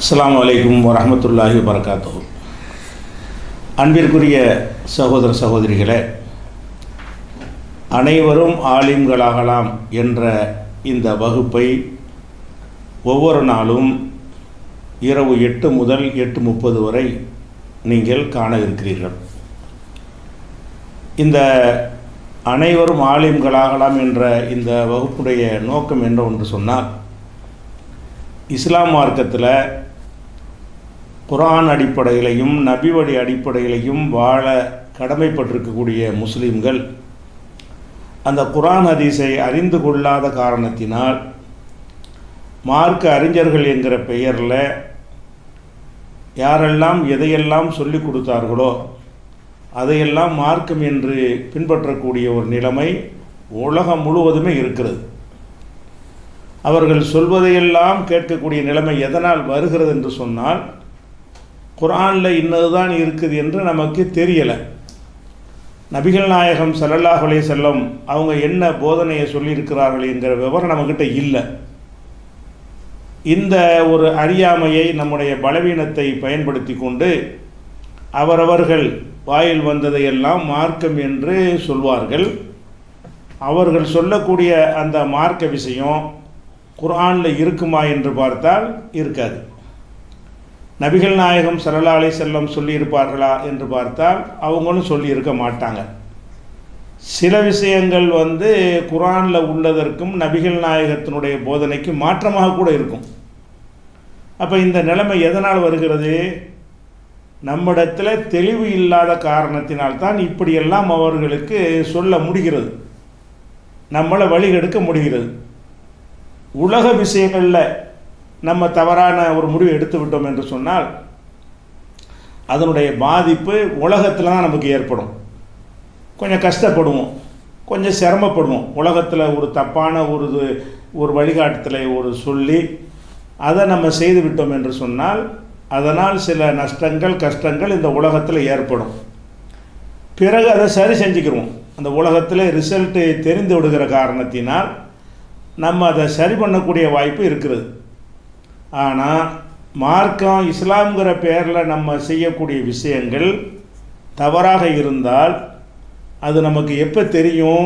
அஸ்ஸலாமு அலைக்கும் வரஹ்மத்துல்லாஹி வரகாத்துஹு அன்பிற்குரிய சகோதர சகோதரிகளே அனைவரும் ஆலிம்களாகலாம் என்ற இந்த வகுப்பை ஒவ்வொரு நாளும் இரவு எட்டு முதல் எட்டு முப்பது வரை நீங்கள் காண இருக்கிறீர்கள் இந்த அனைவரும் ஆலிம்களாகலாம் என்ற இந்த வகுப்புடைய நோக்கம் என்ன ஒன்று சொன்னால் இஸ்லாம் மார்க்கத்தில் குரான் அடிப்படையிலையும் நபிவழி அடிப்படையிலையும் வாழ கடமைப்பட்டிருக்கக்கூடிய முஸ்லீம்கள் அந்த குரான் ஹதீஸை அறிந்து கொள்ளாத காரணத்தினால் மார்க்க அறிஞர்கள் என்கிற பெயரில் யாரெல்லாம் எதையெல்லாம் சொல்லிக் கொடுத்தார்களோ அதையெல்லாம் மார்க்கம் என்று பின்பற்றக்கூடிய ஒரு நிலைமை உலகம் முழுவதுமே இருக்கிறது அவர்கள் சொல்வதையெல்லாம் கேட்கக்கூடிய நிலைமை எதனால் வருகிறது என்று சொன்னால் குரானில் இன்னதுதான் இருக்குது என்று நமக்கு தெரியலை நபிகள் நாயகம் ஸல்லல்லாஹு அலைஹி செல்லம் அவங்க என்ன போதனையை சொல்லியிருக்கிறார்கள் என்கிற விவரம் நம்மக்கிட்ட இல்லை இந்த ஒரு அறியாமையை நம்முடைய பலவீனத்தை பயன்படுத்தி கொண்டு அவரவர்கள் வாயில் வந்ததையெல்லாம் மார்க்கம் என்று சொல்வார்கள் அவர்கள் சொல்லக்கூடிய அந்த மார்க்க விஷயம் குர்ஆனில் இருக்குமா என்று பார்த்தால் இருக்காது நபிகள் நாயகம் சல்லா அலை செல்லம் சொல்லியிருப்பார்களா என்று பார்த்தால் அவங்களும் சொல்லியிருக்க மாட்டாங்க சில விஷயங்கள் வந்து குரானில் உள்ளதற்கும் நபிகள் நாயகத்தினுடைய போதனைக்கு மாற்றமாக கூட இருக்கும் அப்போ இந்த நிலைமை எதனால் வருகிறது நம்மிடத்தில் தெளிவு இல்லாத காரணத்தினால்தான் இப்படியெல்லாம் அவர்களுக்கு சொல்ல முடிகிறது நம்மளை வழிகெடுக்க முடிகிறது உலக விஷயங்களில் நம்ம தவறான ஒரு முடிவை எடுத்து விட்டோம் என்று சொன்னால் அதனுடைய பாதிப்பு உலகத்தில் தான் நமக்கு ஏற்படும் கொஞ்சம் கஷ்டப்படுவோம் கொஞ்சம் சிரமப்படுவோம் உலகத்தில் ஒரு தப்பான ஒரு ஒரு வழிகாட்டத்தில் ஒரு சொல்லி அதை நம்ம செய்து விட்டோம் என்று சொன்னால் அதனால் சில நஷ்டங்கள் கஷ்டங்கள் இந்த உலகத்தில் ஏற்படும் பிறகு அதை சரி செஞ்சுக்கிறோம் அந்த உலகத்தில் ரிசல்ட்டு தெரிந்து விடுகிற காரணத்தினால் நம்ம அதை சரி பண்ணக்கூடிய வாய்ப்பு இருக்கிறது ஆனால் மார்க்கம் இஸ்லாம்ங்கிற பேரில் நம்ம செய்யக்கூடிய விஷயங்கள் தவறாக இருந்தால் அது நமக்கு எப்போ தெரியும்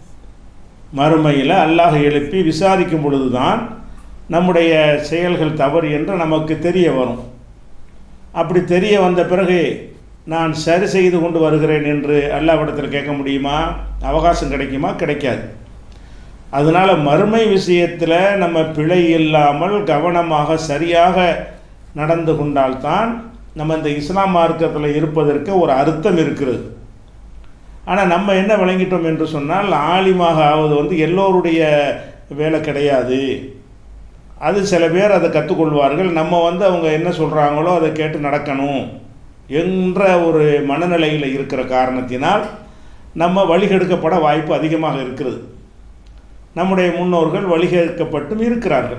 மறுமையில் அல்லாஹ் எழுப்பி விசாரிக்கும் பொழுது தான் நம்முடைய செயல்கள் தவறு என்று நமக்கு தெரிய வரும் அப்படி தெரிய வந்த பிறகு நான் சரி செய்து கொண்டு வருகிறேன் என்று அல்லாவிடத்தில் கேட்க முடியுமா அவகாசம் கிடைக்குமா கிடைக்காது அதனால் மறுமை விஷயத்தில் நம்ம பிழை இல்லாமல் கவனமாக சரியாக நடந்து கொண்டால்தான் நம்ம இந்த இஸ்லாம் மார்க்கத்தில் இருப்பதற்கு ஒரு அர்த்தம் இருக்கிறது ஆனால் நம்ம என்ன விளங்கிட்டோம் என்று சொன்னால் ஆலிமாக ஆவது வந்து எல்லோருடைய வேலை கிடையாது அது சில பேர் அதை கற்றுக்கொள்வார்கள் நம்ம வந்து அவங்க என்ன சொல்கிறாங்களோ அதை கேட்டு நடக்கணும் என்ற ஒரு மனநிலையில் இருக்கிற காரணத்தினால் நம்ம வழிகெடுக்கப்பட வாய்ப்பு அதிகமாக இருக்கிறது நம்முடைய முன்னோர்கள் வழிகேற்கப்பட்டும் இருக்கிறார்கள்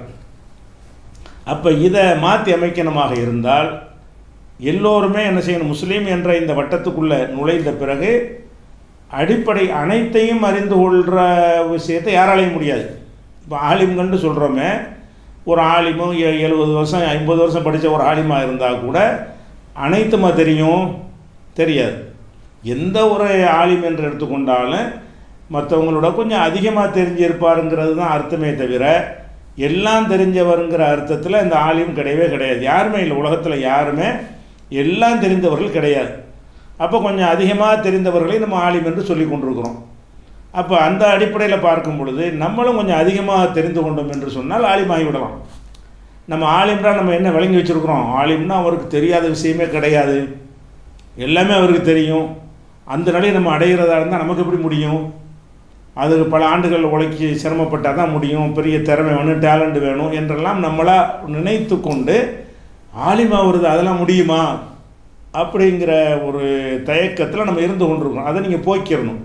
அப்போ இதை மாற்றி அமைக்கணுமாக இருந்தால் எல்லோருமே என்ன செய்யணும் முஸ்லீம் என்ற இந்த வட்டத்துக்குள்ளே நுழைந்த பிறகு அடிப்படை அனைத்தையும் அறிந்து கொள்கிற விஷயத்தை யாராலையும் முடியாது இப்போ ஆலிம்கண்டு சொல்கிறோமே ஒரு ஆலிமும் எழுபது வருஷம் ஐம்பது வருஷம் படித்த ஒரு ஆலிமாக இருந்தால் கூட அனைத்துமா தெரியும் தெரியாது எந்த ஒரு ஆலிம் என்று எடுத்துக்கொண்டாலும் மற்றவங்களோட கொஞ்சம் அதிகமாக தெரிஞ்சிருப்பாருங்கிறது தான் அர்த்தமே தவிர எல்லாம் தெரிஞ்சவருங்கிற அர்த்தத்தில் இந்த ஆலிம் கிடையவே கிடையாது யாருமே இல்லை உலகத்தில் யாருமே எல்லாம் தெரிந்தவர்கள் கிடையாது அப்போ கொஞ்சம் அதிகமாக தெரிந்தவர்களை நம்ம ஆலிம் என்று சொல்லி கொண்டிருக்கிறோம் அப்போ அந்த அடிப்படையில் பார்க்கும் பொழுது நம்மளும் கொஞ்சம் அதிகமாக தெரிந்து கொண்டோம் என்று சொன்னால் ஆலிமாகி விடலாம் நம்ம ஆலிம்னா நம்ம என்ன விளங்கி வச்சுருக்குறோம் ஆலிம்னா அவருக்கு தெரியாத விஷயமே கிடையாது எல்லாமே அவருக்கு தெரியும் அந்த நிலையை நம்ம அடைகிறதா இருந்தால் நமக்கு எப்படி முடியும் அதுக்கு பல ஆண்டுகள் உழைக்கி சிரமப்பட்டால் தான் முடியும் பெரிய திறமை வேணும் டேலண்ட் வேணும் என்றெல்லாம் நம்மளா நினைத்து கொண்டு ஆலிமா வருது அதெல்லாம் முடியுமா அப்படிங்கிற ஒரு தயக்கத்தில் நம்ம இருந்து கொண்டிருக்கோம் அதை நீங்கள் போய்க்கிடணும்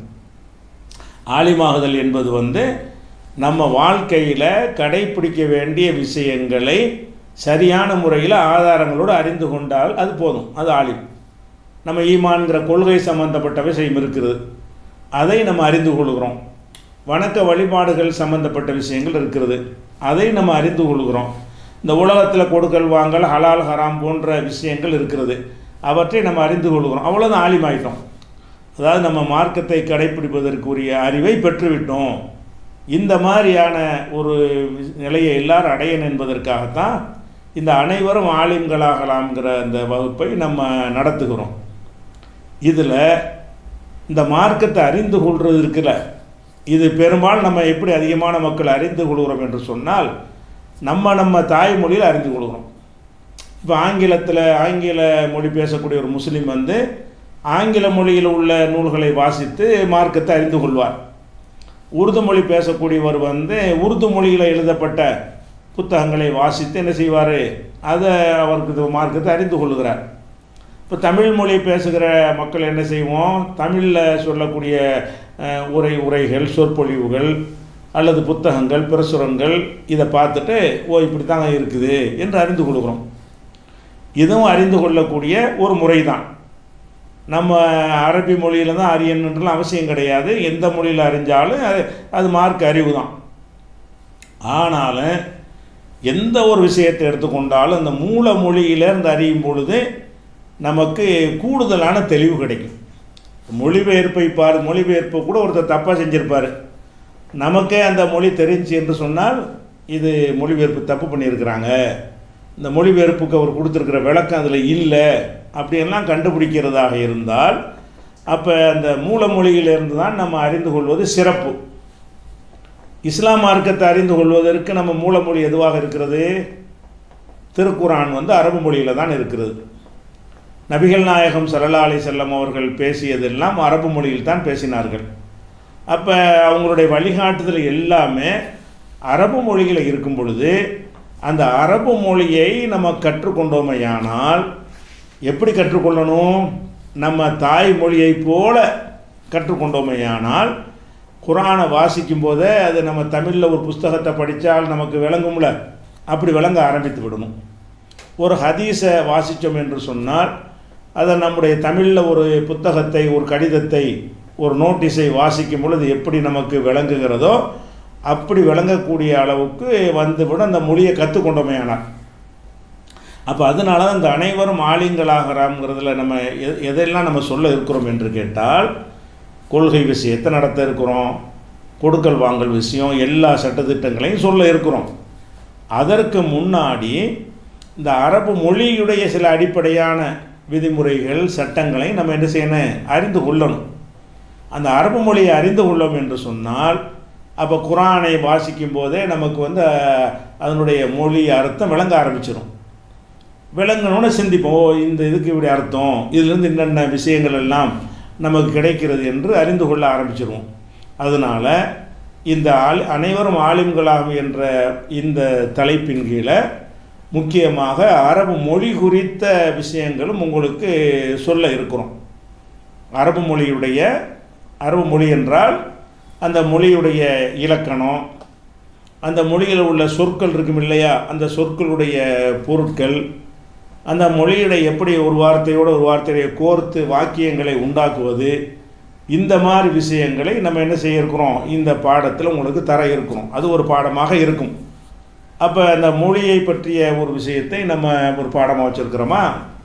ஆலிமாகுதல் என்பது வந்து நம்ம வாழ்க்கையில் கடைப்பிடிக்க வேண்டிய விஷயங்களை சரியான முறையில் ஆதாரங்களோடு அறிந்து கொண்டால் அது போதும் அது ஆலிம் நம்ம ஈமான்கிற கொள்கை சம்பந்தப்பட்ட விஷயம் இருக்குது அதை நம்ம அறிந்து கொள்கிறோம் வணக்க வழிபாடுகள் சம்பந்தப்பட்ட விஷயங்கள் இருக்கிறது அதை நம்ம அறிந்து கொள்கிறோம் இந்த உலகத்தில் கொடுக்கல் வாங்கல் ஹலால் ஹராம் போன்ற விஷயங்கள் இருக்கிறது அவற்றை நம்ம அறிந்து கொள்கிறோம் அவ்வளோதான் ஆலிமாயிட்டோம் அதாவது நம்ம மார்க்கத்தை கடைப்பிடிப்பதற்குரிய அறிவை பெற்றுவிட்டோம் இந்த மாதிரியான ஒரு நிலையை எல்லாரும் அடையணும் என்பதற்காகத்தான் இந்த அனைவரும் ஆலிம்களாகலாம்ங்கிற அந்த வகுப்பை நம்ம நடத்துகிறோம் இதில் இந்த மார்க்கத்தை அறிந்து கொள்வது இருக்குல்ல இது பெரும்பாலும் நம்ம எப்படி அதிகமான மக்கள் அறிந்து கொள்கிறோம் என்று சொன்னால் நம்ம நம்ம தாய்மொழியில் அறிந்து கொள்கிறோம் இப்போ ஆங்கிலத்தில் ஆங்கில மொழி பேசக்கூடிய ஒரு முஸ்லீம் வந்து ஆங்கில மொழியில் உள்ள நூல்களை வாசித்து மார்க்கத்தை அறிந்து கொள்வார் உருது மொழி பேசக்கூடியவர் வந்து உருது மொழியில் எழுதப்பட்ட புத்தகங்களை வாசித்து என்ன செய்வார் அதை அவருக்கு இது மார்க்கத்தை அறிந்து கொள்கிறார் இப்போ தமிழ் மொழி பேசுகிற மக்கள் என்ன செய்வோம் தமிழில் சொல்லக்கூடிய அஹ், உரை உரைகள் சொற்பொழிவுகள் அல்லது புத்தகங்கள் பிரசுரங்கள் இதை பார்த்துட்டு ஓ இப்படி தாங்க இருக்குது என்று அறிந்து கொள்கிறோம் இதுவும் அறிந்து கொள்ளக்கூடிய ஒரு முறை தான் நம்ம அரபி மொழியில் தான் அறியணுன்றலாம் அவசியம் கிடையாது எந்த மொழியில் அறிஞ்சாலும் அது அது மார்க் அறிவு தான் ஆனாலும் எந்த ஒரு விஷயத்தை எடுத்துக்கொண்டாலும் அந்த மூல மொழியிலேருந்து அறியும் பொழுது நமக்கு கூடுதலான தெளிவு கிடைக்கும் மொழிபெயர்ப்பை பார் மொழிபெயர்ப்பை கூட ஒருத்தர் தப்பாக செஞ்சிருப்பார் நமக்கே அந்த மொழி தெரிஞ்சு என்று சொன்னால் இது மொழிபெயர்ப்பு தப்பு பண்ணியிருக்கிறாங்க இந்த மொழிபெயர்ப்புக்கு அவர் கொடுத்துருக்கிற விளக்கம் அதில் இல்லை அப்படியெல்லாம் கண்டுபிடிக்கிறதாக இருந்தால் அப்போ அந்த மூல மொழியிலிருந்து தான் நம்ம அறிந்து கொள்வது சிறப்பு இஸ்லாம் மார்க்கத்தை அறிந்து கொள்வதற்கு நம்ம மூலமொழி எதுவாக இருக்கிறது திருக்குரான் வந்து அரபு மொழியில் தான் இருக்கிறது நபிகள் நாயகம் ஸல்லல்லாஹு அலைஹி செல்லம் அவர்கள் பேசியதெல்லாம் அரபு மொழியில் தான் பேசினார்கள் அப்போ அவங்களுடைய வழிகாட்டுதல் எல்லாமே அரபு மொழியில் இருக்கும் பொழுது அந்த அரபு மொழியை நம்ம கற்றுக்கொண்டோமையானால் எப்படி கற்றுக்கொள்ளணும் நம்ம தாய் மொழியைப் போல கற்றுக்கொண்டோமையானால் குரானை வாசிக்கும் போதே அது நம்ம தமிழில் ஒரு புஸ்தகத்தை படித்தால் நமக்கு விளங்கும்ல அப்படி விளங்க ஆரம்பித்து விடணும் ஒரு ஹதீஸை வாசித்தோம் என்று சொன்னால் அதை நம்முடைய தமிழில் ஒரு புத்தகத்தை ஒரு கடிதத்தை ஒரு நோட்டீஸை வாசிக்கும் பொழுது எப்படி நமக்கு விளங்குகிறதோ அப்படி விளங்கக்கூடிய அளவுக்கு வந்துவிட அந்த மொழியை கற்றுக்கொண்டோமே ஆனால் அப்போ அதனால தான் இந்த அனைவரும் ஆலிங்களாகிறாங்கிறதுல நம்ம எ- எதெல்லாம் நம்ம சொல்ல இருக்கிறோம் என்று கேட்டால் கொள்கை விஷயத்தை நடத்த இருக்கிறோம் கொடுக்கல் வாங்கல் விஷயம் எல்லா சட்டத்திட்டங்களையும் சொல்ல இருக்கிறோம் அதற்கு முன்னாடி இந்த அரபு மொழியுடைய சில அடிப்படையான விதிமுறைகள் சட்டங்களை நம்ம என்ன செய்யணும் அறிந்து கொள்ளணும் அந்த அரபு மொழியை அறிந்து கொள்ளோம் என்று சொன்னால் அப்போ குரானை வாசிக்கும் போதே நமக்கு வந்து அஹ், அதனுடைய மொழி அர்த்தம் விளங்க ஆரம்பிச்சிடும் விளங்கணும்னு சிந்திப்போம் ஓ இந்த இதுக்கு இப்படி அர்த்தம் இதுலேருந்து என்னென்ன விஷயங்கள் எல்லாம் நமக்கு கிடைக்கிறது என்று அறிந்து கொள்ள ஆரம்பிச்சிருவோம் அதனால் இந்த ஆள் அனைவரும் ஆலிம்களாகும் என்ற இந்த தலைப்பின் கீழே முக்கியமாக அரபு மொழி குறித்த விஷயங்களும் உங்களுக்கு சொல்ல இருக்கிறோம் அரபு மொழியுடைய அரபு மொழி என்றால் அந்த மொழியுடைய இலக்கணம் அந்த மொழியில் உள்ள சொற்கள் இருக்கும் இல்லையா அந்த சொற்களுடைய பொருட்கள் அந்த மொழியிட எப்படி ஒரு வார்த்தையோடு ஒரு வார்த்தையை கோர்த்து வாக்கியங்களை உண்டாக்குவது இந்த மாதிரி விஷயங்களை நம்ம என்ன செய்ய இருக்கிறோம் இந்த பாடத்தில் உங்களுக்கு தர இருக்கிறோம் அது ஒரு பாடமாக இருக்கும் அப்போ அந்த மொழியை பற்றிய ஒரு விஷயத்தை நம்ம ஒரு பாடமாக வச்சுருக்கிறோமா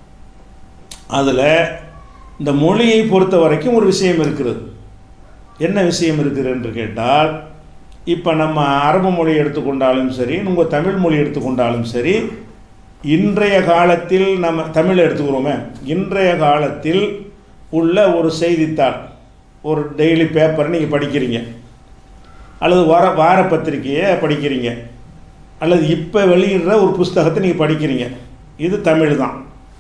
அதில் இந்த மொழியை பொறுத்த வரைக்கும் ஒரு விஷயம் இருக்கிறது என்ன விஷயம் இருக்குது என்று கேட்டால் இப்போ நம்ம அரபு மொழி எடுத்துக்கொண்டாலும் சரி உங்கள் தமிழ் மொழி எடுத்துக்கொண்டாலும் சரி இன்றைய காலத்தில் நம்ம தமிழ் எடுத்துக்கிறோமே இன்றைய காலத்தில் உள்ள ஒரு செய்தித்தாள் ஒரு டெய்லி பேப்பரை நீங்கள் படிக்கிறீங்க அல்லது வார வார பத்திரிக்கையை படிக்கிறீங்க அல்லது இப்போ வெளியிடுற ஒரு புஸ்தகத்தை நீங்கள் படிக்கிறீங்க இது தமிழ் தான்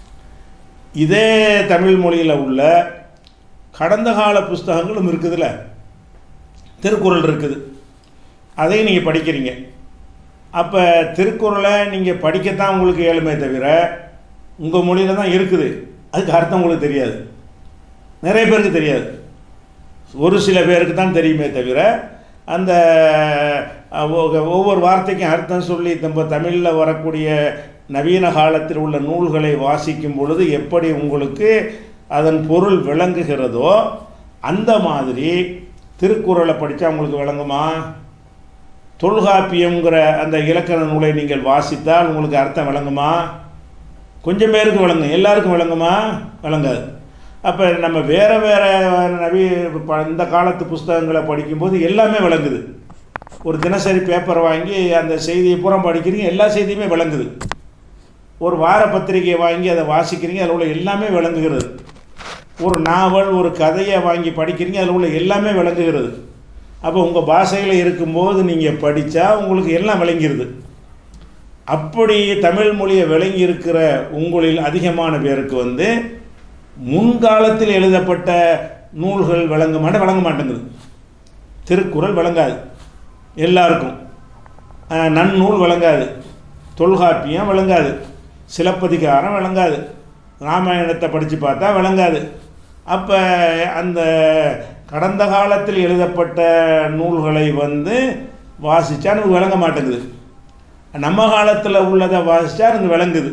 இதே தமிழ் மொழியில் உள்ள கடந்த கால புஸ்தகங்களும் இருக்குதுல்ல திருக்குறள் இருக்குது அதையும் நீங்கள் படிக்கிறீங்க அப்போ திருக்குறளை நீங்கள் படிக்கத்தான் உங்களுக்கு ஏழுமே தவிர உங்கள் மொழியில் தான் இருக்குது அதுக்கு அர்த்தம் உங்களுக்கு தெரியாது நிறைய பேருக்கு தெரியாது ஒரு சில பேருக்கு தான் தெரியுமே தவிர அந்த அஹ், ஒ- ஒவ்வொரு வார்த்தைக்கும் அர்த்தம் சொல்லி நம்ம தமிழில் வரக்கூடிய நவீன காலத்தில் உள்ள நூல்களை வாசிக்கும் பொழுது எப்படி உங்களுக்கு அதன் பொருள் விளங்குகிறதோ அந்த மாதிரி திருக்குறளை படித்தா உங்களுக்கு விளங்குமா தொல்காப்பியங்கிற அந்த இலக்கண நூலை நீங்கள் வாசித்தால் உங்களுக்கு அர்த்தம் விளங்குமா கொஞ்சம் பேருக்கு விளங்கும் எல்லாருக்கும் விளங்குமா விளங்காது அப்போ நம்ம வேறு வேறு நவி ப- இந்த காலத்து புஸ்தகங்களை படிக்கும்போது எல்லாமே விளங்குது ஒரு தினசரி பேப்பரை வாங்கி அந்த செய்தியை பூரா படிக்கிறீங்க எல்லா செய்தியுமே விளங்குது ஒரு வார பத்திரிகையை வாங்கி அதை வாசிக்கிறீங்க அதில் உள்ள எல்லாமே விளங்குகிறது ஒரு நாவல் ஒரு கதையை வாங்கி படிக்கிறீங்க அதில் உள்ள எல்லாமே விளங்குகிறது அப்போ உங்கள் பாஷையில் இருக்கும்போது நீங்கள் படித்தா உங்களுக்கு எல்லாம் விளங்கிருது அப்படி தமிழ் மொழியை விளங்கி இருக்கிற உங்களில் அதிகமான பேருக்கு வந்து முன்காலத்தில் எழுதப்பட்ட நூல்கள் விளங்க மாட்ட விளங்க மாட்டேங்குது திருக்குறள் விளங்காது எல்லாருக்கும் அஹ், நன்னூல் விளங்காது தொல்காப்பியம் விளங்காது சிலப்பதிகாரம் விளங்காது ராமாயணத்தை படித்து பார்த்தா விளங்காது அப்போ அந்த கடந்த காலத்தில் எழுதப்பட்ட நூல்களை வந்து வாசித்தா நமக்கு விளங்க மாட்டேங்குது நம்ம காலத்தில் உள்ளதை வாசித்தா எனக்கு விளங்குது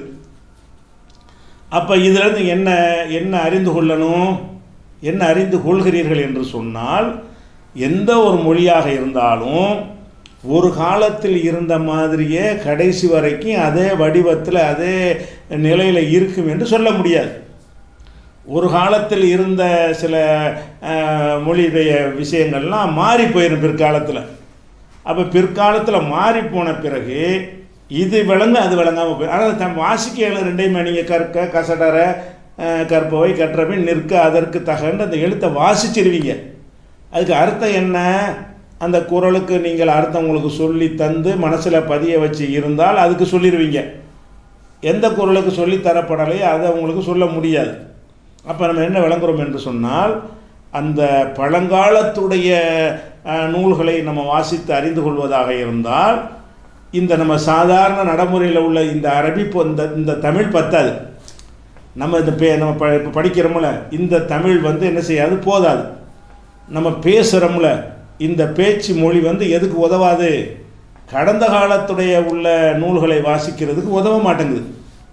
அப்போ இதிலிருந்து என்ன என்ன அறிந்து கொள்ளணும் என்ன அறிந்து கொள்கிறீர்கள் என்று சொன்னால் எந்த ஒரு மொழியாக இருந்தாலும் ஒரு காலத்தில் இருந்த மாதிரியே கடைசி வரைக்கும் அதே வடிவத்தில் அதே நிலையில் இருக்கும் என்று சொல்ல முடியாது ஒரு காலத்தில் இருந்த சில அஹ், மொழியுடைய விஷயங்கள்லாம் மாறி போயிடும் பிற்காலத்தில் அப்போ பிற்காலத்தில் மாறி போன பிறகு இது விளங்க அது விளங்காமல் போய் ஆனால் தம் வாசிக்க ரெண்டையுமே நீங்கள் கற்க கசடர அஹ், கற்பவை கற்றபின் நிற்க அதற்கு தகன்னு அந்த எழுத்தை வாசிச்சிருவீங்க அதுக்கு அர்த்தம் என்ன அந்த குரலுக்கு நீங்கள் அர்த்தம் உங்களுக்கு சொல்லி தந்து மனசில் பதிய வச்சு இருந்தால் அதுக்கு சொல்லிடுவீங்க எந்த குரலுக்கு சொல்லி தரப்படலையோ அதை உங்களுக்கு சொல்ல முடியாது அப்போ நம்ம என்ன விளங்குறோம் என்று சொன்னால் அந்த பழங்காலத்துடைய அஹ், நூல்களை நம்ம வாசித்து அறிந்து கொள்வதாக இருந்தால் இந்த நம்ம சாதாரண நடைமுறையில் உள்ள இந்த அரபி பொ- இந்த இந்த தமிழ் பத்தாது நம்ம இந்த பே நம்ம ப இப்போ படிக்கிறோம்ல இந்த தமிழ் வந்து என்ன செய்யாது போதாது நம்ம பேசுகிறோம்ல இந்த பேச்சு மொழி வந்து எதுக்கு உதவாது கடந்த காலத்துடைய உள்ள நூல்களை வாசிக்கிறதுக்கு உதவ மாட்டேங்குது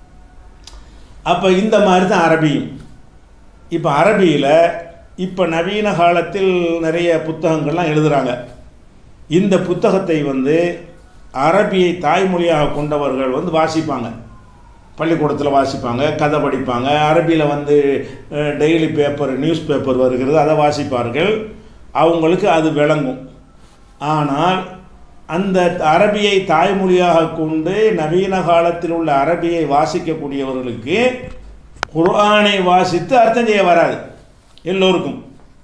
அப்போ இந்த மாதிரி தான் அரபியும் இப்போ அரபியில் இப்போ நவீன காலத்தில் நிறைய புத்தகங்கள்லாம் எழுதுகிறாங்க இந்த புத்தகத்தை வந்து அரபியை தாய்மொழியாக கொண்டவர்கள் வந்து வாசிப்பாங்க பள்ளிக்கூடத்தில் வாசிப்பாங்க கதை படிப்பாங்க அரபியில் வந்து டெய்லி பேப்பர் நியூஸ் பேப்பர் வருகிறது அதை வாசிப்பார்கள் அவங்களுக்கு அது விளங்கும் ஆனால் அந்த அரபியை தாய்மொழியாக கொண்டு நவீன காலத்தில் உள்ள அரபியை வாசிக்கக்கூடியவர்களுக்கு குர்ஆனை வாசித்து அர்த்தம் செய்ய வராது எல்லோருக்கும்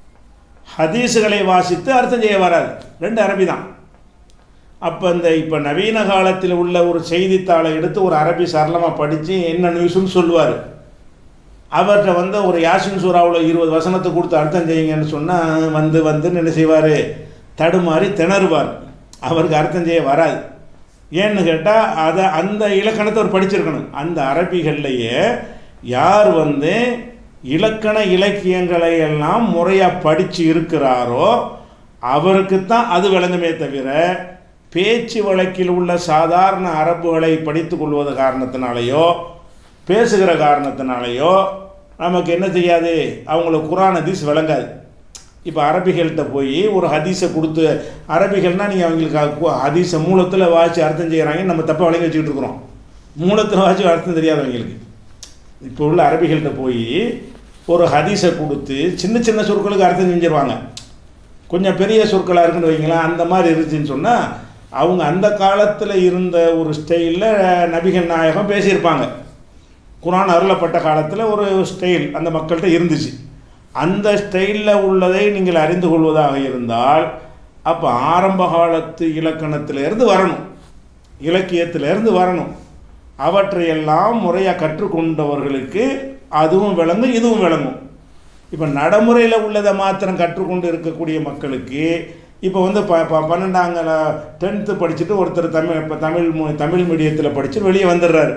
ஹதீஸுகளை வாசித்து அர்த்தம் செய்ய வராது ரெண்டு அரபி தான் அப்போ இந்த இப்போ நவீன காலத்தில் உள்ள ஒரு செய்தித்தாளை எடுத்து ஒரு அரபி சரளமாக படித்து என்ன நியூஸ்னு சொல்லுவார் அவர்கிட்ட வந்து ஒரு யாசின் சூறாவில் இருபது வசனத்தை கொடுத்து அர்த்தம் செய்யுங்கன்னு சொன்னால் வந்து வந்து என்ன செய்வார் தடுமாறி திணறுவார் அவருக்கு அர்த்தம் செய்ய வராது ஏன்னு கேட்டால் அதை அந்த இலக்கணத்தை அவர் படிச்சிருக்கணும் அந்த அரபிகள்லையே யார் வந்து இலக்கண இலக்கியங்களை எல்லாம் முறையாக படித்து இருக்கிறாரோ அவருக்கு தான் அது விளங்குமே தவிர பேச்சு வழக்கில் உள்ள சாதாரண அரபுகளை படித்து கொள்வது காரணத்தினாலேயோ பேசுகிற காரணத்தினாலேயோ நமக்கு என்ன செய்யாது அவங்களுக்கு குரான் ஹதீஸ் விளங்காது இப்போ அரபிகள்கிட்ட போய் ஒரு ஹதீஸை கொடுத்து அரபிகள்னால் நீங்கள் அவங்களுக்கு அ- ஹதீஸை மூலத்தில் வாசி அர்த்தம் செய்கிறாங்கன்னு நம்ம தப்பாக வழங்கி வச்சுக்கிட்டு இருக்கிறோம் மூலத்தில் வாசி அர்த்தம் தெரியாதவங்களுக்கு இப்போ உள்ள அரபிகள்கிட்ட போய் ஒரு ஹதீஸை கொடுத்து சின்ன சின்ன சொற்களுக்கு அர்த்தம் செஞ்சிருவாங்க கொஞ்சம் பெரிய சொற்களாக இருக்குன்னு வைங்களேன் அந்த மாதிரி இருந்துச்சுன்னு சொன்னால் அவங்க அந்த காலத்தில் இருந்த ஒரு ஸ்டைலில் நபிகள் நாயகம் பேசியிருப்பாங்க குரான் அருளப்பட்ட காலத்தில் ஒரு ஸ்டைல் அந்த மக்கள்கிட்ட இருந்துச்சு அந்த ஸ்டைலில் உள்ளதை நீங்கள் அறிந்து கொள்வதாக இருந்தால் அப்போ ஆரம்ப காலத்து இலக்கணத்திலிருந்து வரணும் இலக்கியத்திலிருந்து வரணும் அவற்றையெல்லாம் முறையாக கற்றுக்கொண்டவர்களுக்கு அதுவும் விளங்கும் இதுவும் விளங்கும் இப்போ நடைமுறையில் உள்ளதை மாத்திரம் கற்றுக்கொண்டு இருக்கக்கூடிய மக்களுக்கு இப்போ வந்து ப ப பன்னெண்டாங்க டென்த்து படிச்சுட்டு ஒருத்தர் தமிழ் இப்போ தமிழ் மொ- தமிழ் மீடியத்தில் படிச்சு வெளியே வந்துடுறாரு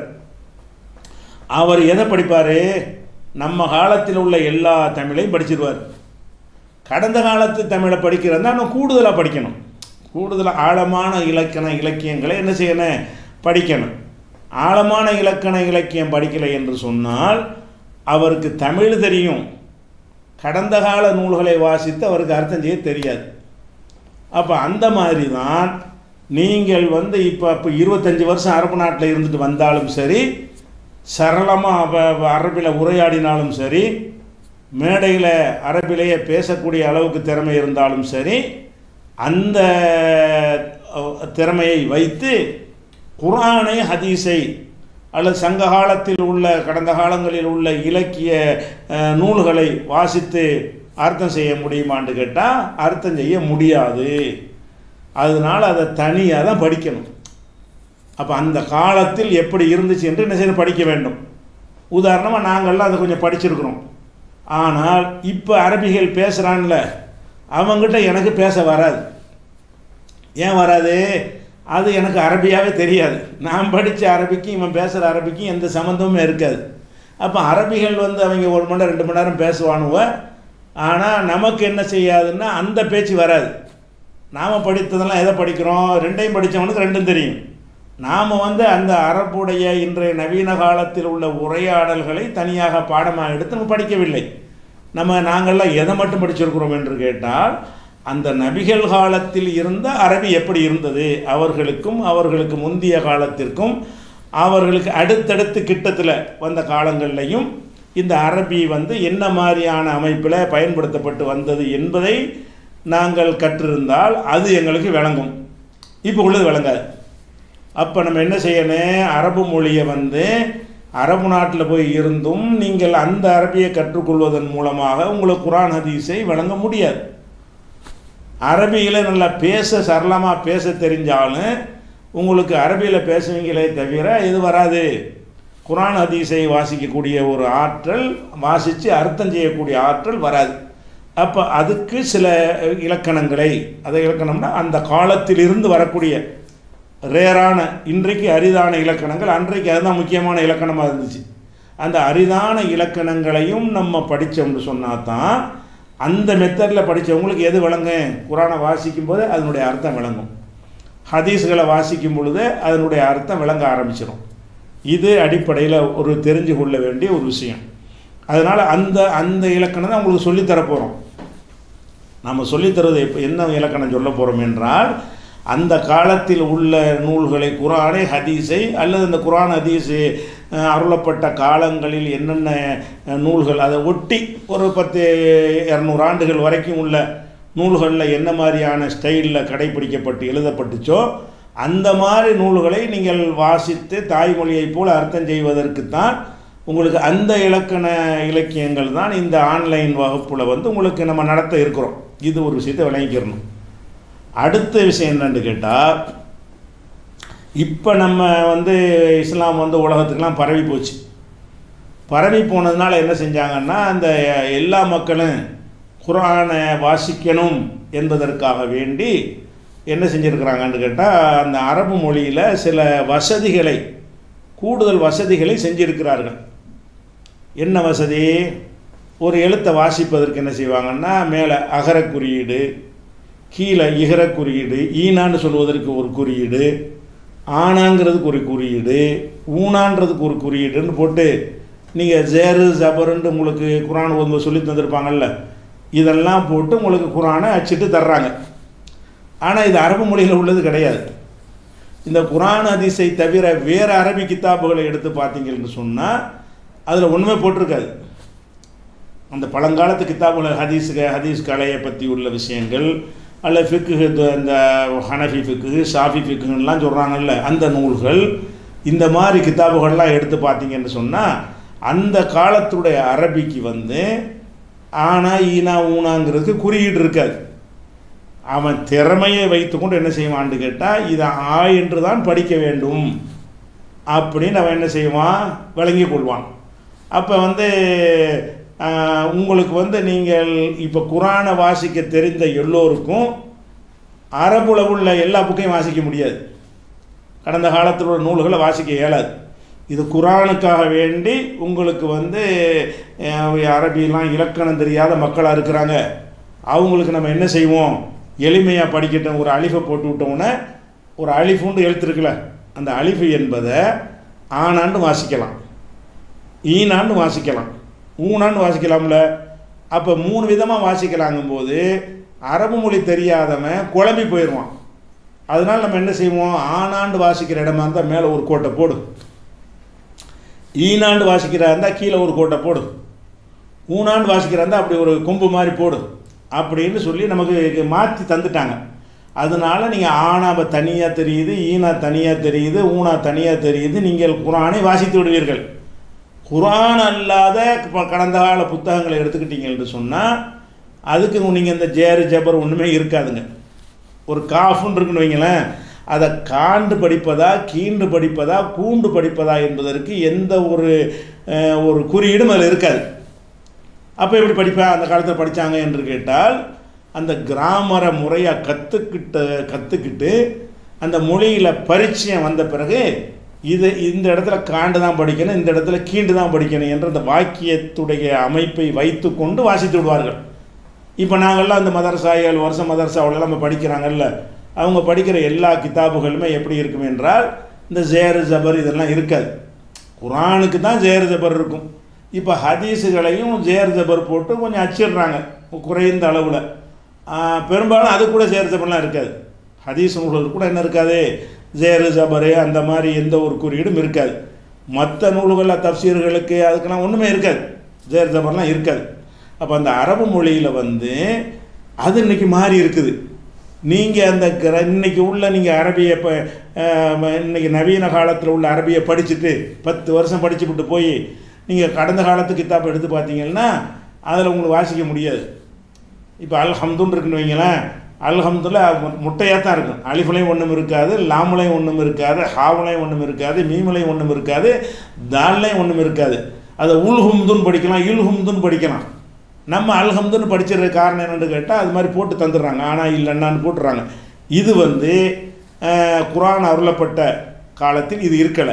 அவர் எதை படிப்பார் நம்ம காலத்தில் உள்ள எல்லா தமிழையும் படிச்சிருவார் கடந்த காலத்து தமிழை படிக்கிறதா இன்னும் கூடுதலாக படிக்கணும் கூடுதலாக ஆழமான இலக்கண இலக்கியங்களை என்ன செய்யணும் படிக்கணும் ஆழமான இலக்கண இலக்கியம் படிக்கலை என்று சொன்னால் அவருக்கு தமிழ் தெரியும் கடந்த கால நூல்களை வாசித்து அவருக்கு அர்த்தம் செய்ய தெரியாது அப்போ அந்த மாதிரி தான் நீங்கள் வந்து இப்போ இப்போ இருபத்தஞ்சி வருஷம் அரபு நாட்டில் இருந்துட்டு வந்தாலும் சரி சரளமாக அரபில் உரையாடினாலும் சரி மேடையில் அரபிலேயே பேசக்கூடிய அளவுக்கு திறமை இருந்தாலும் சரி அந்த அஹ், திறமையை வைத்து குர்ஆனை ஹதீஸை அல்லது சங்க காலத்தில் உள்ள கடந்த காலங்களில் உள்ள இலக்கிய அஹ், நூல்களை வாசித்து அர்த்தம் செய்ய முடியுமான்னு கேட்டால் அர்த்தம் செய்ய முடியாது அதனால் அதை தனியாக தான் படிக்கணும் அப்போ அந்த காலத்தில் எப்படி இருந்துச்சு என்று என்ன செய்யணும் படிக்க வேண்டும் உதாரணமாக நாங்கள்லாம் அதை கொஞ்சம் படிச்சிருக்கிறோம் ஆனால் இப்போ அரபிகள் பேசுகிறான்ல அவங்ககிட்ட எனக்கு பேச வராது ஏன் வராது அது எனக்கு அரபியாவே தெரியாது நான் படித்த அரபிக்கும் இவன் பேசுகிற அரபிக்கும் எந்த சம்மந்தமுமே இருக்காது அப்போ அரபிகள் வந்து அவங்க ஒரு மணி நேரம் ரெண்டு மணி நேரம் பேசுவானுவ ஆனால் நமக்கு என்ன செய்யாதுன்னா அந்த பேச்சு வராது நாம் படித்ததெல்லாம் எதை படிக்கிறோம் ரெண்டையும் படித்தவனுக்கு ரெண்டும் தெரியும் நாம் வந்து அந்த அரபுடைய இன்றைய நவீன காலத்தில் உள்ள உரையாடல்களை தனியாக பாடமாக எடுத்து நம்ம படிக்கவில்லை நம்ம நாங்கள்லாம் எதை மட்டும் படிச்சிருக்கிறோம் என்று கேட்டால் அந்த நபிகள் காலத்தில் இருந்த அரபி எப்படி இருந்தது அவர்களுக்கும் அவர்களுக்கு முந்திய காலத்திற்கும் அவர்களுக்கு அடுத்தடுத்து கிட்டத்தில் வந்த காலங்கள்லையும் இந்த அரபி வந்து என்ன மாதிரியான அமைப்பில் பயன்படுத்தப்பட்டு வந்தது என்பதை நாங்கள் கற்றிருந்தால் அது எங்களுக்கு விளங்கும் இப்போ உள்ளது விளங்காது அப்போ நம்ம என்ன செய்யணும் அரபு மொழியை வந்து அரபு நாட்டில் போய் இருந்தும் நீங்கள் அந்த அரபியை கற்றுக்கொள்வதன் மூலமாக உங்களுக்கு குரான் ஹதீஸை வழங்க முடியாது அரபியில் நல்லா பேச சரளமாக பேச தெரிஞ்சாலும் உங்களுக்கு அரபியில் பேசுவீங்களே தவிர இது வராது குரான் ஹதீஸை வாசிக்கக்கூடிய ஒரு ஆற்றல் வாசித்து அர்த்தம் செய்யக்கூடிய ஆற்றல் வராது அப்போ அதுக்கு சில இலக்கணங்களை அதை இலக்கணம்னா அந்த காலத்திலிருந்து வரக்கூடிய ரேரான இன்றைக்கு அரிதான இலக்கணங்கள் அன்றைக்கு அதுதான் முக்கியமான இலக்கணமாக இருந்துச்சு அந்த அரிதான இலக்கணங்களையும் நம்ம படித்தோம்னு சொன்னால் தான் அந்த மெத்தடில் படித்தவங்களுக்கு எது விளங்க குரானை வாசிக்கும் போது அதனுடைய அர்த்தம் விளங்கும் ஹதீஸ்களை வாசிக்கும் பொழுது அதனுடைய அர்த்தம் விளங்க ஆரம்பிச்சிடும் இது அடிப்படையில் ஒரு தெரிஞ்சு கொள்ள வேண்டிய ஒரு விஷயம் அதனால் அந்த அந்த இலக்கணம் தான் உங்களுக்கு சொல்லித்தரப் போகிறோம் நம்ம சொல்லித்தரது இப்போ என்ன இலக்கணம் சொல்ல போகிறோம் என்றால் அந்த காலத்தில் உள்ள நூல்களை குரானை ஹதீஸை அல்லது இந்த குரான் ஹதீஸு அஹ், அருளப்பட்ட காலங்களில் என்னென்ன அஹ், நூல்கள் அதை ஒட்டி ஒரு பத்து இரநூறு ஆண்டுகள் வரைக்கும் உள்ள நூல்களில் என்ன மாதிரியான ஸ்டைலில் கடைபிடிக்கப்பட்டு எழுதப்பட்டுச்சோ அந்த மாதிரி நூல்களை நீங்கள் வாசித்து தாய்மொழியைப் போல் அர்த்தம் செய்வதற்குத்தான் உங்களுக்கு அந்த இலக்கண இலக்கியங்கள் தான் இந்த ஆன்லைன் வகுப்பில் வந்து உங்களுக்கு நம்ம நடத்த இருக்கிறோம் இது ஒரு விஷயத்தை விளங்கிக்கிறணும் அடுத்த விஷயம் என்னன்னு கேட்டால் இப்போ நம்ம வந்து இஸ்லாம் வந்து உலகத்துக்கெல்லாம் பரவி போச்சு பரவி போனதுனால என்ன செஞ்சாங்கன்னா அந்த எல்லா மக்களும் குர்ஆனை வாசிக்கணும் என்பதற்காக வேண்டி என்ன செஞ்சுருக்கிறாங்கன்னு கேட்டால் அந்த அரபு மொழியில் சில வசதிகளை கூடுதல் வசதிகளை செஞ்சிருக்கிறார்கள் என்ன வசதி ஒரு எழுத்தை வாசிப்பதற்கு என்ன செய்வாங்கன்னா மேலே அகர குறியீடு கீழே இகர குறியீடு ஈனான்னு சொல்வதற்கு ஒரு குறியீடு ஆனாங்கிறதுக்கு ஒரு குறியீடு ஊனான்றதுக்கு ஒரு குறியீடுன்னு போட்டு நீங்கள் ஜேரு ஜபருன்ட்டு உங்களுக்கு குரான் ஓதும்போது சொல்லி தந்திருப்பாங்கல்ல இதெல்லாம் போட்டு உங்களுக்கு குரானை அச்சிட்டு தர்றாங்க ஆனால் இது அரபு மொழியில் உள்ளது கிடையாது இந்த குரான் ஹதீஸை தவிர வேறு அரபி கித்தாபுகளை எடுத்து பார்த்தீங்கன்னு சொன்னால் அதில் ஒன்றுமே போட்டிருக்காது அந்த பழங்காலத்து கித்தாபுகள் ஹதீஸ் ஹதீஸ் கலையை பற்றி உள்ள விஷயங்கள் அல்ல ஃபிக்கு இந்த ஹனஃபி ஃபிக்கு ஷாஃபி ஃபிக்குலாம் சொல்கிறாங்கல்ல அந்த நூல்கள் இந்த மாதிரி கித்தாபுகள்லாம் எடுத்து பார்த்தீங்கன்னு சொன்னால் அந்த காலத்துடைய அரபிக்கு வந்து ஆனா ஈனா ஊனாங்கிறதுக்கு குறியீடு இருக்காது அவன் திறமையை வைத்துக்கொண்டு என்ன செய்வான்னு கேட்டால் இதை ஆ என்று தான் படிக்க வேண்டும் அப்படின்னு அவன் என்ன செய்வான் விளங்கி கொள்வான் அப்போ வந்து ஆஹ், உங்களுக்கு வந்து நீங்கள் இப்போ குரானை வாசிக்க தெரிந்த எல்லோருக்கும் அரபுல உள்ள எல்லா புக்கையும் வாசிக்க முடியாது கடந்த காலத்தில் உள்ள நூல்களை வாசிக்க இயலாது இது குரானுக்காக வேண்டி உங்களுக்கு வந்து அஹ், அரபிலாம் இலக்கணம் தெரியாத மக்களாக இருக்கிறாங்க அவங்களுக்கு நம்ம என்ன செய்வோம் எளிமையாக படிக்கட்டும் ஒரு அலிஃபை போட்டு விட்டோன்னே ஒரு அலிஃபுண்டு எழுத்துருக்குல்ல அந்த அலிஃபு என்பதை ஆனாண்டு வாசிக்கலாம் ஈனாண்டு வாசிக்கலாம் ஊனாண்டு வாசிக்கலாம்ல அப்போ மூணு விதமாக வாசிக்கலாங்கும்போது அரபு மொழி தெரியாதவன் குழம்பி போயிடுவான் அதனால் நம்ம என்ன செய்வோம் ஆனாண்டு வாசிக்கிற இடமா இருந்தால் மேலே ஒரு கோட்டை போடு ஈனாண்டு வாசிக்கிறா இருந்தால் கீழே ஒரு கோட்டை போடு ஊனாண்டு வாசிக்கிறா இருந்தால் அப்படி ஒரு கொம்பு மாதிரி போடு அப்படின்னு சொல்லி நமக்கு மாற்றி தந்துட்டாங்க அதனால நீங்கள் ஆனா தனியாக தெரியுது ஈனா தனியாக தெரியுது ஊனா தனியாக தெரியுது நீங்கள் குரானை வாசித்து விடுவீர்கள் குரான் அல்லாத இப்போ கடந்த கால புத்தகங்களை எடுத்துக்கிட்டீங்க என்று சொன்னால் அதுக்கு நீங்கள் இந்த ஜேரு ஜபர் ஒன்றுமே இருக்காதுங்க ஒரு காஃபுன்னு இருக்குன்னு வைங்களேன் அதை காண்டு படிப்பதா கீண்டு படிப்பதா கூண்டு படிப்பதா என்பதற்கு எந்த ஒரு அஹ், ஒரு குறியீடும் அதில் இருக்காது அப்போ எப்படி படிப்பேன் அந்த காலத்தில் படித்தாங்க என்று கேட்டால் அந்த கிராமரை முறையாக கற்றுக்கிட்ட கற்றுக்கிட்டு அந்த மொழியில் பரிச்சயம் வந்த பிறகு இது இந்த இடத்துல காண்டு தான் படிக்கணும் இந்த இடத்துல கீண்டு தான் படிக்கணும் என்ற அந்த வாக்கியத்துடைய அமைப்பை வைத்து கொண்டு வாசித்து விடுவார்கள் இப்போ நாங்கள்லாம் அந்த மதரசா ஏழு வருஷம் மதரசாவில் நம்ம படிக்கிறாங்கல்ல அவங்க படிக்கிற எல்லா கிதாபுகளுமே எப்படி இருக்கும் என்றால் இந்த ஜேரு ஜபர் இதெல்லாம் இருக்காது குரானுக்கு தான் ஜேரு ஜபர் இருக்கும் இப்போ ஹதீஸுகளையும் ஜேர் ஜபர் போட்டு கொஞ்சம் அச்சிடுறாங்க குறைந்த அளவில் பெரும்பாலும் அது கூட ஜேர் ஜபர்லாம் இருக்காது ஹதீஸ் நூல்கள் கூட என்ன இருக்காது ஜேரு ஜபரு அந்த மாதிரி எந்த ஒரு குறியீடும் இருக்காது மற்ற நூல்களில் தப்சீர்களுக்கு அதுக்கெல்லாம் ஒன்றுமே இருக்காது ஜேர் ஜபர்லாம் இருக்காது அப்போ அந்த அரபு மொழியில் வந்து அது இன்னைக்கு மாறி இருக்குது நீங்கள் அந்த கிர- இன்னைக்கு உள்ள நீங்கள் அரபியை இப்போ இன்னைக்கு நவீன காலத்தில் உள்ள அரபியை படிச்சுட்டு பத்து வருஷம் படிச்சுவிட்டு போய் நீங்கள் கடந்த காலத்து கித்தாப் எடுத்து பார்த்தீங்கன்னா அதில் உங்களுக்கு வாசிக்க முடியாது இப்போ அல்ஹம்துன்னு இருக்குன்னு வைங்களேன் அல்ஹம்துல முட்டையாக தான் இருக்கும் அலிஃபுலையும் ஒன்றும் இருக்காது லாமுலையும் ஒன்றும் இருக்காது ஹாவுலையும் ஒன்றும் இருக்காது மீமுலையும் ஒன்றும் இருக்காது தால்லையும் ஒன்றும் இருக்காது அதை உல்ஹும்துன்னு படிக்கலாம் இல்ஹும்துன்னு படிக்கலாம் நம்ம அல்ஹம்துன்னு படிச்சிருக்க காரணம் என்னன்னு கேட்டால் அது மாதிரி போட்டு தந்துடுறாங்க ஆனால் இல்லைன்னான்னு போட்டுறாங்க இது வந்து அஹ், குர்ஆன் அருளப்பட்ட காலத்தில் இது இருக்கலை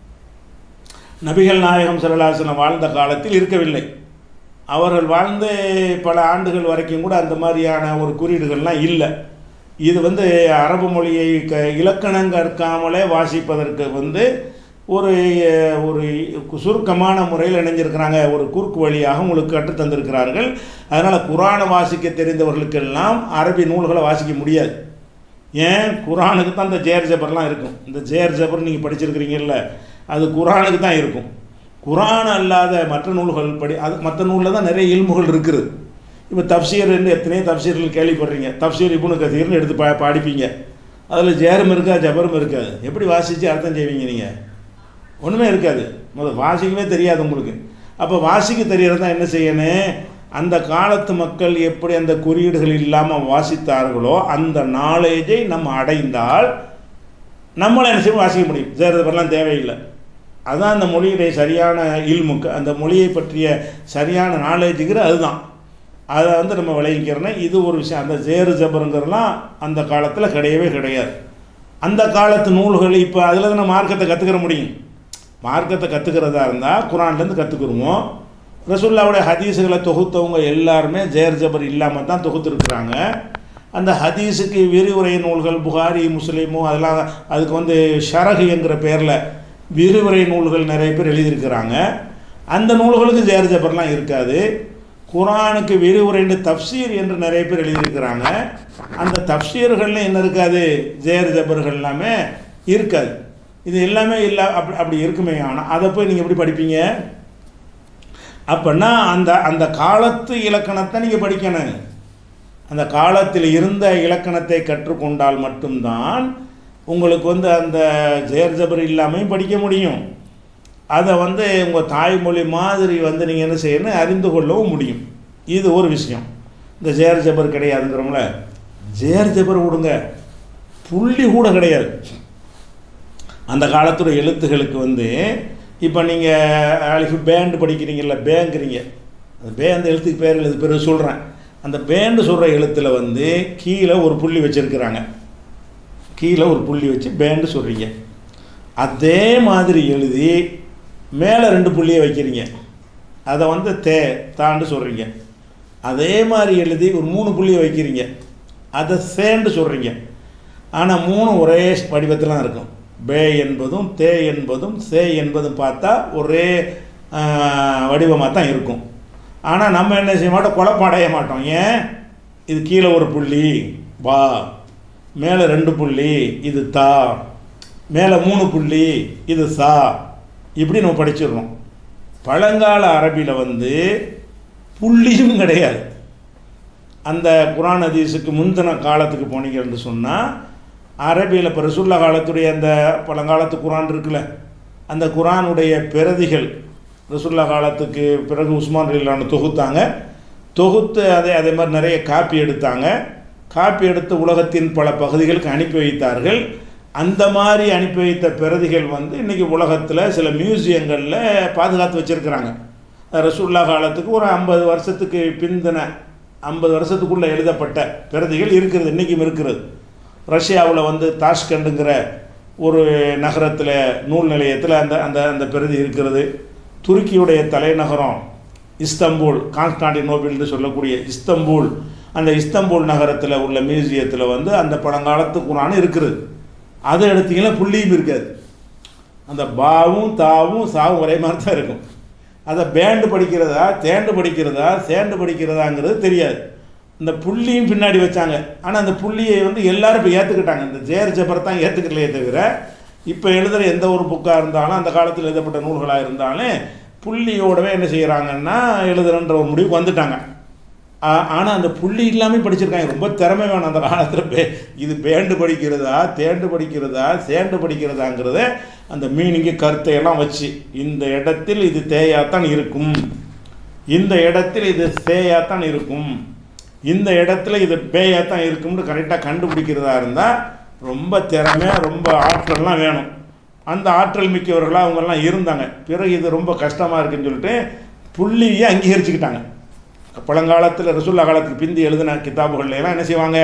நபிகள் நாயகம் ஸல்லல்லாஹு வாழ்ந்த காலத்தில் இருக்கவில்லை அவர்கள் வாழ்ந்து பல ஆண்டுகள் வரைக்கும் கூட அந்த மாதிரியான ஒரு குறியீடுகள்லாம் இல்லை இது வந்து அரபு மொழியை க இலக்கணம் கற்காமலே வாசிப்பதற்கு வந்து ஒரு அஹ், ஒரு சுருக்கமான முறையில் இணைஞ்சிருக்கிறாங்க ஒரு குறுக்கு வழியாக உங்களுக்கு கற்றுத் தந்திருக்கிறார்கள் அதனால் குரானை வாசிக்க தெரிந்தவர்களுக்கெல்லாம் அரபி நூல்களை வாசிக்க முடியாது ஏன் குரானுக்கு தான் இந்த ஜேர் ஜபர்லாம் இருக்கும் இந்த ஜேர் ஜபர் நீங்கள் படிச்சிருக்கிறீங்கல்ல அது குரானுக்கு தான் இருக்கும் குரான் அல்லாத மற்ற நூல்கள் படி அது மற்ற நூலில் தான் நிறைய இல்முகள் இருக்குது இப்போ தப்சீர்னு எத்தனையோ தப்சீர்கள் கேள்விப்படுறீங்க தப்சீர் இபுனு கதீர்னு எடுத்து பா படிப்பீங்க அதில் ஜேரும் இருக்கா ஜபரும் இருக்காது எப்படி வாசித்து அர்த்தம் செய்வீங்க நீங்கள் ஒன்றுமே இருக்காது முதல் வாசிக்கவே தெரியாது உங்களுக்கு அப்போ வாசிக்க தெரியறது தான் என்ன செய்யணும் அந்த காலத்து மக்கள் எப்படி அந்த குறியீடுகள் இல்லாமல் வாசித்தார்களோ அந்த நாலேஜை நம்ம அடைந்தால் நம்மளை என்ன செய்ய வாசிக்க முடியும் சேர்றதுலாம் தேவையில்லை அதான் அந்த மொழியுடைய சரியான இல்முக்கு அந்த மொழியை பற்றிய சரியான நாலேஜுங்கிற அதுதான் அதை வந்து நம்ம விளைவிக்கிறோன்னா இது ஒரு விஷயம் அந்த ஜேரு ஜபருங்கிறதுலாம் அந்த காலத்தில் கிடையவே கிடையாது அந்த காலத்து நூல்கள் இப்போ அதில் தான் மார்க்கத்தை கற்றுக்கிற முடியும் மார்க்கத்தை கற்றுக்கிறதா இருந்தால் குரான்லேருந்து கற்றுக்குருவோம் ரசுல்லாவுடைய ஹதீஸுகளை தொகுத்தவங்க எல்லாருமே ஜேர் ஜபர் இல்லாமல் தான் தொகுத்துருக்குறாங்க அந்த ஹதீஸுக்கு விரிவுரை நூல்கள் புகாரி முஸ்லீமு அதெல்லாம் அதுக்கு வந்து ஷரகு என்கிற பேரில் விரிவுரை நூல்கள் நிறைய பேர் எழுதியிருக்கிறாங்க அந்த நூல்களுக்கு ஜேர் ஜபர்லாம் இருக்காது குரானுக்கு விரிவுரைன்னு தப்சீர் என்று நிறைய பேர் எழுதியிருக்கிறாங்க அந்த தப்சீர்கள்ல என்ன இருக்காது ஜேர் ஜபர்கள் எல்லாமே இருக்காது இது எல்லாமே இல்லை அப்படி அப்படி இருக்குமே ஆனால் அதை போய் நீங்கள் எப்படி படிப்பீங்க அப்படின்னா அந்த அந்த காலத்து இலக்கணத்தை நீங்கள் படிக்கணும் அந்த காலத்தில் இருந்த இலக்கணத்தை கற்றுக்கொண்டால் மட்டும்தான் உங்களுக்கு வந்து அந்த ஜெயர் ஜபர் இல்லாமையும் படிக்க முடியும் அதை வந்து உங்கள் தாய்மொழி மாதிரி வந்து நீங்கள் என்ன செய்யணும் அறிந்து கொள்ளவும் முடியும் இது ஒரு விஷயம் இந்த ஜெயர் ஜபர் கிடையாதுங்கிறோம்ல ஜெயர் ஜபர் விடுங்க புள்ளி கூட கிடையாது அந்த காலத்துடைய எழுத்துகளுக்கு வந்து இப்போ நீங்கள் அழிfu பேண்டு படிக்கிறீங்கல்ல பேங்கிறீங்க அந்த பே அந்த எழுத்துக்கு பேர் எழுது பேர் சொல்கிறேன் அந்த பேண்டு சொல்கிற எழுத்தில் வந்து கீழே ஒரு புள்ளி வச்சுருக்கிறாங்க கீழே ஒரு புள்ளி வச்சு பேண்டு சொல்கிறீங்க அதே மாதிரி எழுதி மேலே ரெண்டு புள்ளியை வைக்கிறீங்க அதை வந்து தே தாண்டு சொல்கிறீங்க அதே மாதிரி எழுதி ஒரு மூணு புள்ளியை வைக்கிறீங்க அதை சேண்டு சொல்கிறீங்க ஆனால் மூணு ஒரே வடிவத்தில் தான் இருக்கும் பே என்பதும் தே என்பதும் சே என்பதும் பார்த்தா ஒரே வடிவமாக தான் இருக்கும் ஆனால் நம்ம என்ன செய்ய மாட்டோம் குழப்பம் அடைய மாட்டோம் ஏன் இது கீழே ஒரு புள்ளி வா மேலே ரெண்டு புள்ளி இது தா மேலே மூணு புள்ளி இது சா இப்படி நம்ம படிச்சிடுறோம் பழங்கால அரபியில் வந்து புள்ளியும் கிடையாது அந்த குரான் ஹதீஸுக்கு முந்தின காலத்துக்கு போனீங்கன்னு சொன்னால் அரபியில் இப்போ ரசுல்லா காலத்துடைய அந்த பழங்காலத்து குரான் இருக்குல்ல அந்த குரானுடைய பிரதிகள் ரசுல்லா காலத்துக்கு பிறகு உஸ்மான் ரயிலான தொகுத்தாங்க தொகுத்து அதே அதே மாதிரி நிறைய காப்பி எடுத்தாங்க காப்பி எடுத்து உலகத்தின் பல பகுதிகளுக்கு அனுப்பி வைத்தார்கள் அந்த மாதிரி அனுப்பி வைத்த பிரதிகள் வந்து இன்றைக்கி உலகத்தில் சில மியூசியங்களில் பாதுகாத்து வச்சுருக்கிறாங்க ரசுல்லா காலத்துக்கு ஒரு ஐம்பது வருஷத்துக்கு பிந்தின ஐம்பது வருஷத்துக்குள்ளே எழுதப்பட்ட பிரதிகள் இருக்கிறது இன்றைக்கும் இருக்கிறது ரஷ்யாவில் வந்து தாஷ்கண்டுங்கிற ஒரு நகரத்தில் நூல் நிலையத்தில் அந்த அந்த அந்த பிரதி இருக்கிறது துருக்கியுடைய தலைநகரம் இஸ்தம்பூல் கான்ஸ்டாண்டினோபிள்னு சொல்லக்கூடிய இஸ்தம்பூல் அந்த இஸ்தம்பூல் நகரத்தில் உள்ள மியூசியத்தில் வந்து அந்த பழங்காலத்து குரான் இருக்குது அதை எடுத்தீங்கன்னா புள்ளியும் இருக்காது அந்த பாவும் தாவும் சாவும் ஒரே மாதிரி தான் இருக்கும் அதை பேண்டு படிக்கிறதா தேண்டு படிக்கிறதா சேண்டு படிக்கிறதாங்கிறது தெரியாது இந்த புள்ளியும் பின்னாடி வச்சாங்க ஆனால் அந்த புள்ளியை வந்து எல்லாரும் இப்போ ஏற்றுக்கிட்டாங்க இந்த ஜேர் ஜபர் தான் ஏற்றுக்கலையே தவிர இப்போ எழுதுகிற எந்த ஒரு புக்காக இருந்தாலும் அந்த காலத்தில் எழுதப்பட்ட நூல்களாக இருந்தாலும் புள்ளியோடவே என்ன செய்கிறாங்கன்னா எழுதுறன்ற ஒரு முடிவுக்கு வந்துட்டாங்க ஆனால் அந்த புள்ளி இல்லாமல் படிச்சிருக்காங்க ரொம்ப திறமை வேணும் அந்த காலத்தில் பே இது பேண்டு படிக்கிறதா தேண்டு படிக்கிறதா சேண்டு படிக்கிறதாங்கிறத அந்த மீனிங்கு கருத்தை எல்லாம் வச்சு இந்த இடத்தில் இது தேயாத்தான் இருக்கும் இந்த இடத்தில் இது சேயாத்தான் இருக்கும் இந்த இடத்துல இது பேயாத்தான் இருக்கும்னு கரெக்டாக கண்டுபிடிக்கிறதா இருந்தால் ரொம்ப திறமை ரொம்ப ஆற்றல்லாம் வேணும் அந்த ஆற்றல் மிக்கவர்களாக அவங்கெல்லாம் இருந்தாங்க பிறகு இது ரொம்ப கஷ்டமாக இருக்குன்னு சொல்லிட்டு புள்ளியை அங்கீகரிச்சுக்கிட்டாங்க பழங்காலத்தில் ரசுல்லா காலத்துக்கு பிந்தி எழுதின கிதாபுகள்ல எல்லாம் என்ன செய்வாங்க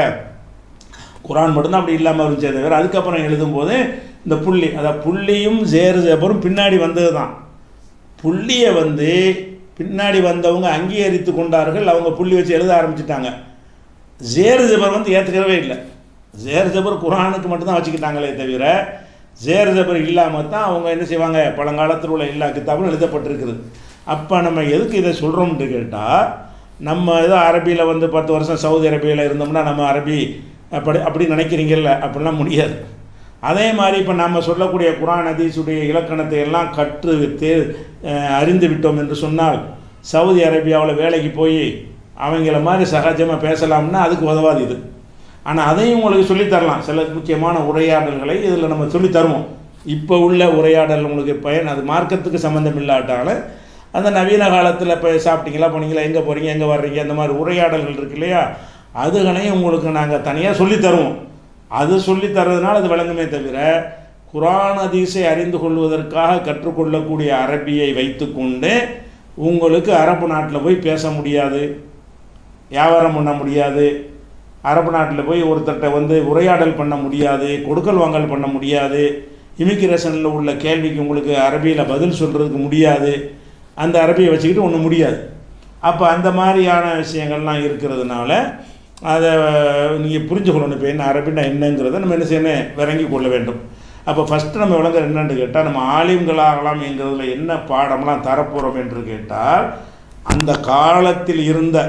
குரான் மட்டும்தான் அப்படி இல்லாமல் இருந்துச்சே தவிர அதுக்கப்புறம் எழுதும்போது இந்த புள்ளி அதாவது புள்ளியும் ஜேர் ஜபரும் பின்னாடி வந்தது தான் புள்ளியை வந்து பின்னாடி வந்தவங்க அங்கீகரித்து கொண்டார்கள் அவங்க புள்ளி வச்சு எழுத ஆரம்பிச்சிட்டாங்க ஜேர் ஜபர் வந்து ஏற்றுக்கவே இல்லை ஜேர் ஜபர் குரானுக்கு மட்டும்தான் வச்சுக்கிட்டாங்களே தவிர ஜேர் ஜபர் இல்லாமல் தான் அவங்க என்ன செய்வாங்க பழங்காலத்தில் உள்ள எல்லா கிதாபும் எழுதப்பட்டிருக்குது அப்போ நம்ம எதுக்கு இதை சொல்கிறோம்னு கேட்டால் நம்ம ஏதோ அரபியில் வந்து பத்து வருஷம் சவுதி அரேபியாவில் இருந்தோம்னா நம்ம அரபி அப்படி அப்படி நினைக்கிறீங்கல்ல அப்படிலாம் முடியாது அதே மாதிரி இப்போ நம்ம சொல்லக்கூடிய குரான் ஹதீஸுடைய இலக்கணத்தை எல்லாம் கற்று தே அறிந்து விட்டோம் என்று சொன்னால் சவுதி அரேபியாவில் வேலைக்கு போய் அவங்கள மாதிரி சகஜமாக பேசலாம்னா அதுக்கு உதவாது இது ஆனால் அதையும் உங்களுக்கு சொல்லித்தரலாம் சில முக்கியமான உரையாடல்களை இதில் நம்ம சொல்லி தருவோம் இப்போ உள்ள உரையாடல் உங்களுக்கு பயன் அது மார்க்கத்துக்கு சம்மந்தம் இல்லாட்டாலும் அந்த நவீன காலத்தில் இப்போ சாப்பிட்டீங்களா போனீங்களா எங்கே போகிறீங்க எங்கே வர்றீங்க அந்த மாதிரி உரையாடல்கள் இருக்கு இல்லையா அதுகளையும் உங்களுக்கு நாங்கள் தனியாக சொல்லி தருவோம் அது சொல்லி தர்றதுனால அது விளங்குமே தவிர குரான் ஹதீஸை அறிந்து கொள்வதற்காக கற்றுக்கொள்ளக்கூடிய அரபியை வைத்துக்கொண்டு உங்களுக்கு அரபு நாட்டில் போய் பேச முடியாது வியாபாரம் பண்ண முடியாது அரபு நாட்டில் போய் ஒருத்தர்கிட்ட வந்து உரையாடல் பண்ண முடியாது கொடுக்கல் வாங்கல் பண்ண முடியாது இமிக்ரேஷனில் உள்ள கேள்விக்கு உங்களுக்கு அரபியில் பதில் சொல்கிறதுக்கு முடியாது அந்த அரபியை வச்சுக்கிட்டு ஒன்றும் முடியாது அப்போ அந்த மாதிரியான விஷயங்கள்லாம் இருக்கிறதுனால அதை நீங்கள் புரிஞ்சுக்கணும் இப்போ என்ன அரபின்னா என்னங்கிறத நம்ம என்ன செய்யணும் விளங்கி கொள்ள வேண்டும் அப்போ ஃபஸ்ட்டு நம்ம விளங்குற என்னன்னு கேட்டால் நம்ம ஆலிம்களாகலாம் என்கிறதுல என்ன பாடம்லாம் தரப்போகிறோம் என்று கேட்டால் அந்த காலத்தில் இருந்த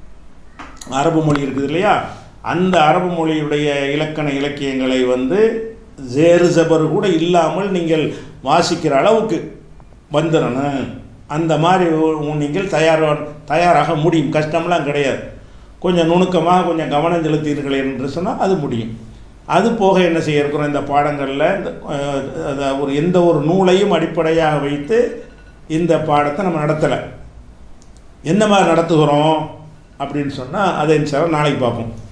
அரபு மொழி இருக்குது இல்லையா அந்த அரபு மொழியுடைய இலக்கண இலக்கியங்களை வந்து ஜேரு ஜபர் கூட இல்லாமல் நீங்கள் வாசிக்கிற அளவுக்கு வந்துடணும் அந்த மாதிரி நீங்கள் தயார் தயாராக முடியும் கஷ்டம்லாம் கிடையாது கொஞ்சம் நுணுக்கமாக கொஞ்சம் கவனம் செலுத்தீர்கள் என்று சொன்னால் அது முடியும் அது போக என்ன செய்ய இருக்கிறோம் இந்த பாடங்களில் இந்த ஒரு எந்த ஒரு நூலையும் அடிப்படையாக வைத்து இந்த பாடத்தை நம்ம நடத்தலை எந்த மாதிரி நடத்துகிறோம் அப்படின்னு சொன்னால் அதை சார் நாளைக்கு பார்ப்போம்